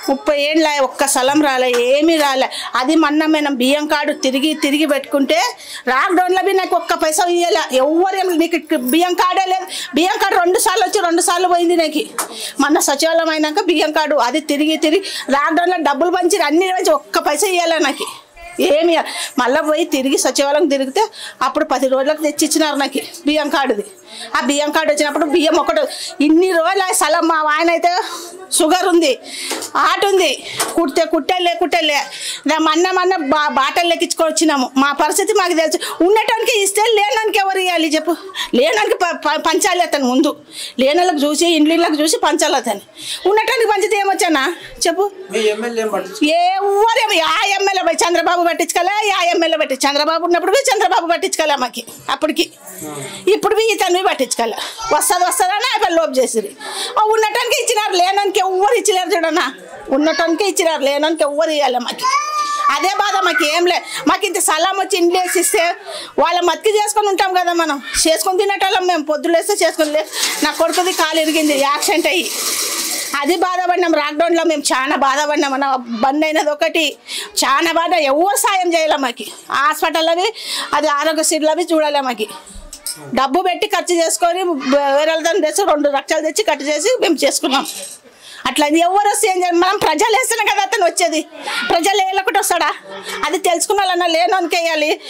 ముప్పై ఏళ్ళ ఒక్క స్థలం రాలే ఏమీ రాలే అది మొన్న మనం బియ్యం కార్డు తిరిగి తిరిగి పెట్టుకుంటే లాక్డౌన్లో బి నాకు ఒక్క పైసా ఇవ్వలే ఎవరు నీకు బియ్యం కార్డే లేదు బియ్యం కార్డు రెండు సార్లు వచ్చి రెండు సార్లు పోయింది నాకు మొన్న సచివాలయం అయినాక బియ్యం కార్డు అది తిరిగి తిరిగి లాక్డౌన్లో డబ్బులు పంచి అన్ని పంచి ఒక్క పైసా ఇవ్వలే నాకు ఏమి మళ్ళీ పోయి తిరిగి సచివాలయం తిరిగితే అప్పుడు పది రోజులకు తెచ్చి ఇచ్చినారు నాకు బియ్యం కార్డుది ఆ బియ్యం కార్డు వచ్చినప్పుడు బియ్యం ఒకటి ఇన్ని రోజులు ఆ స్థలం మా ఆయన అయితే షుగర్ ఉంది ఆట ఉంది కుట్టే కుట్టేలే కుట్టేలే మన్న మన్న బా బాటలు లెక్కించుకొని వచ్చినాము మా పరిస్థితి మాకు తెలుసు ఉండటానికి ఇస్తే లేనానికి ఎవరు ఇవ్వాలి చెప్పు లేనానికి ప- ప- పంచాలి అతను ముందు లేనోళ్ళకి చూసి ఇండ్లకు చూసి పంచాలి అతను ఉండటానికి పంచితే ఏమొచ్చానా చెప్పు మీ ఎమ్మెల్యే ఏం పట్టించు ఎవరు ఆ ఎమ్మెల్యే పోయి చంద్రబాబు పట్టించుకోలే ఆ ఎమ్మెల్యే పట్టి చంద్రబాబు ఉన్నప్పుడు పోయి చంద్రబాబు పట్టించుకోలే మాకి అప్పటికి ఇప్పుడు పోయి ఇతను పట్టించుకోలే వస్తుంది వస్తుందని ఆయన లోపు చేసిరి ఆ ఉండటానికి ఇచ్చినారు లేనానికి ఎవ్వరు ఇచ్చలేరు చూడన్నా ఉండటానికి ఇచ్చినారు లేనానికి ఎవ్వరు ఇవ్వాలి మాకి అదే బాధ మాకు ఏం లే మాకు ఇంత సలాం వచ్చి ఇండ్లు వేసి ఇస్తే వాళ్ళ మతికి చేసుకొని ఉంటాం కదా మనం చేసుకొని తినేటోళ్ళం మేము పొద్దులేస్తే చేసుకొని లే నా కొడుకుది కాలు ఇరిగింది యాక్సిడెంట్ అయ్యి అది బాధపడినాం లాక్డౌన్లో మేము చాలా బాధపడినాం మన బంద్ అయినది ఒకటి చాలా బాధ ఎవరు సాయం చేయాలి మాకు హాస్పిటల్ అవి అది ఆరోగ్యశ్రీలు అవి చూడాలి మాకు డబ్బు పెట్టి ఖర్చు చేసుకొని వేరే వాళ్ళతో తెచ్చి రెండు లక్షలు తెచ్చి ఖర్చు చేసి మేము చేసుకున్నాం అట్లా అది ఎవరు వస్తే ఏం చేయాలి మనం ప్రజలు వేస్తేనే కదా అతను వచ్చేది ప్రజలు వేయలేకుండా వస్తాడా అది తెలుసుకున్న వాళ్ళన్నా లేనోనికి వేయాలి